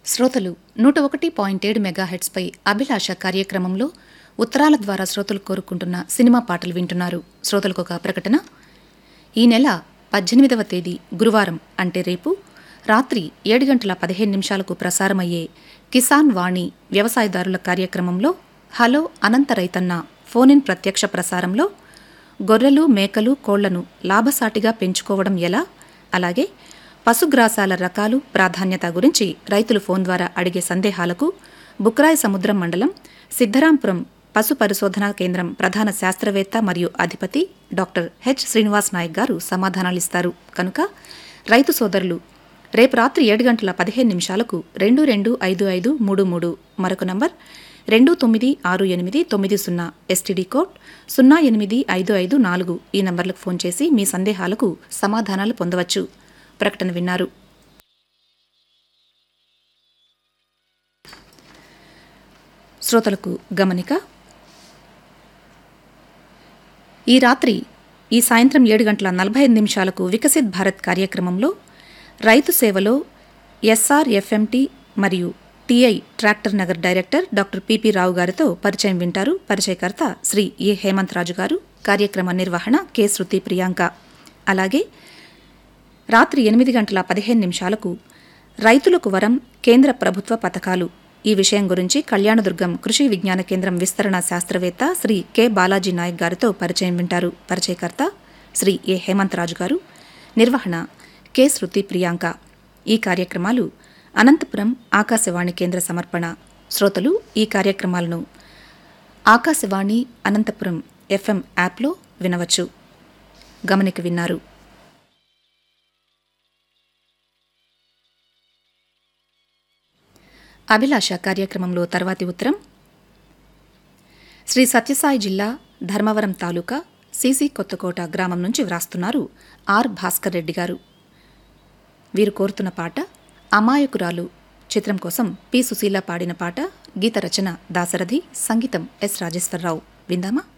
శ్రోతలు నూట ఒకటి పాయింట్ ఏడు మెగాహెట్స్పై అభిలాష కార్యక్రమంలో ఉత్తరాల ద్వారా శ్రోతలు కోరుకుంటున్న సినిమా పాటలు వింటున్నారు శ్రోతలకు ఒక ప్రకటన ఈ నెల పద్దెనిమిదవ తేదీ గురువారం అంటే రేపు రాత్రి ఏడు గంటల పదిహేను నిమిషాలకు ప్రసారమయ్యే కిసాన్ వాణి వ్యవసాయదారుల కార్యక్రమంలో హలో అనంత రైతన్న ఫోన్ ఇన్ ప్రత్యక్ష ప్రసారంలో గొర్రెలు మేకలు కోళ్లను లాభసాటిగా పెంచుకోవడం ఎలా అలాగే పశుగ్రాసాల రకాలు ప్రాధాన్యత గురించి రైతులు ఫోన్ ద్వారా అడిగే సందేహాలకు బుక్రాయి సముద్రం మండలం సిద్ధరాంపురం పశు పరిశోధనా కేంద్రం ప్రధాన శాస్త్రవేత్త మరియు అధిపతి డాక్టర్ హెచ్ శ్రీనివాస్ నాయక్ గారు సమాధానాలిస్తారు కనుక రైతు సోదరులు రేపు రాత్రి ఏడు గంటల పదిహేను నిమిషాలకు రెండు రెండు ఐదు ఐదు మూడు మూడు మరొక నంబర్ రెండు తొమ్మిది ఆరు ఎనిమిది తొమ్మిది సున్నా ఎస్టీడీ కోడ్ సున్నా ఎనిమిది ఐదు ఐదు నాలుగు ఈ నంబర్లకు ఫోన్ చేసి మీ సందేహాలకు సమాధానాలు పొందవచ్చు ప్రకటన విన్నారు శ్రోతలకు గమనిక ఈ రాత్రి ఈ సాయంత్రం ఏడు గంటల నలభై ఐదు నిమిషాలకు వికసిత్ భారత్ కార్యక్రమంలో రైతు సేవలో ఎస్ఆర్ఎఫ్ఎంటి మరియు TI tractor Nagar director doctor PP Rao గారితో పరిచయం వింటారు పరిచయకర్త శ్రీ ఏ హేమంత్ రాజు గారు కార్యక్రమ నిర్వహణ కె శృతి ప్రియాంక అలాగే రాత్రి ఎనిమిది గంటల పదిహేను నిమిషాలకు రైతులకు వరం కేంద్ర ప్రభుత్వ పథకాలు ఈ విషయం గురించి కళ్యాణదుర్గం కృషి విజ్ఞాన కేంద్రం విస్తరణ శాస్త్రవేత్త శ్రీ కె బాలాజీ నాయక్ గారితో పరిచయం వింటారు పరిచయకర్త శ్రీ ఏ హేమంత్ రాజు గారు నిర్వహణ కె శృతి ప్రియాంక ఈ కార్యక్రమాలు అనంతపురం ఆకాశవాణి కేంద్ర సమర్పణ శ్రోతలు ఈ కార్యక్రమాలను ఆకాశవాణి అనంతపురం ఎఫ్ఎం యాప్లో వినవచ్చు గమనిక విన్నారు అభిలాష కార్యక్రమంలో తర్వాతి ఉత్తరం శ్రీ సత్యసాయి జిల్లా ధర్మవరం తాలూకా సీసీ కొత్తకోట గ్రామం నుంచి వ్రాస్తున్నారు ఆర్ భాస్కర్ రెడ్డి గారు వీరు కోరుతున్న పాట అమాయకురాలు చిత్రం కోసం పి సుశీల పాడిన పాట గీత రచన దాసరథి సంగీతం ఎస్ రాజేశ్వరరావు విందామా